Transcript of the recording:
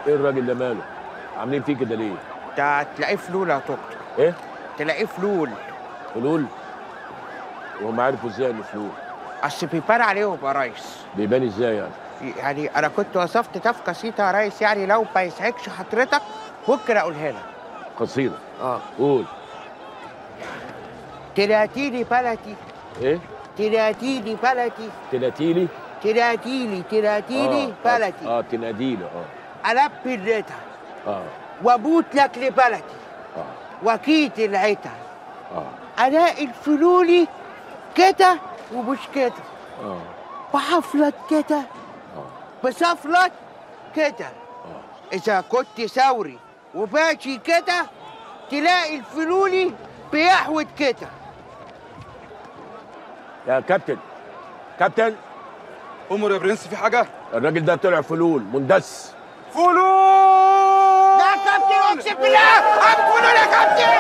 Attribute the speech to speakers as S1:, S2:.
S1: ايه الراجل ده ماله عاملين فيه كده ليه
S2: ده تلاقيه فلول يا دكتور
S1: ايه
S2: تلاقيه فلول
S1: فلول وهم عارفوا ازاي انه فلول
S2: اصل بيبان عليهم يا ريس
S1: بيبان ازاي يعني
S2: يعني انا كنت وصفت تف قصيده يا ريس يعني لو ما يسعدش حضرتك ممكن اقولها لك
S1: قصيده
S2: اه
S1: قول
S2: تلاتيلي بلدي
S1: ايه
S2: تلاتيلي بلدي
S1: تلاتيلي
S2: تلاتيلي تلاتيلي
S1: آه،
S2: بلدي
S1: اه, آه تناديلي اه
S2: البي الريتا
S1: اه
S2: واموت لك لبلدي
S1: اه
S2: وكيت العتا
S1: اه
S2: الاقي الفلولي كده ومش كده
S1: اه
S2: بحفلت كده
S1: اه
S2: بسفلت كده
S1: اه
S2: إذا كنت ثوري وباشي كده تلاقي الفلولي بيحود كده
S1: يا كابتن كابتن
S3: امر يا برنس في حاجه
S1: الراجل ده طلع فلول مندس
S3: فلول
S2: يا كابتن اقسم بالله أنا فلول يا كابتن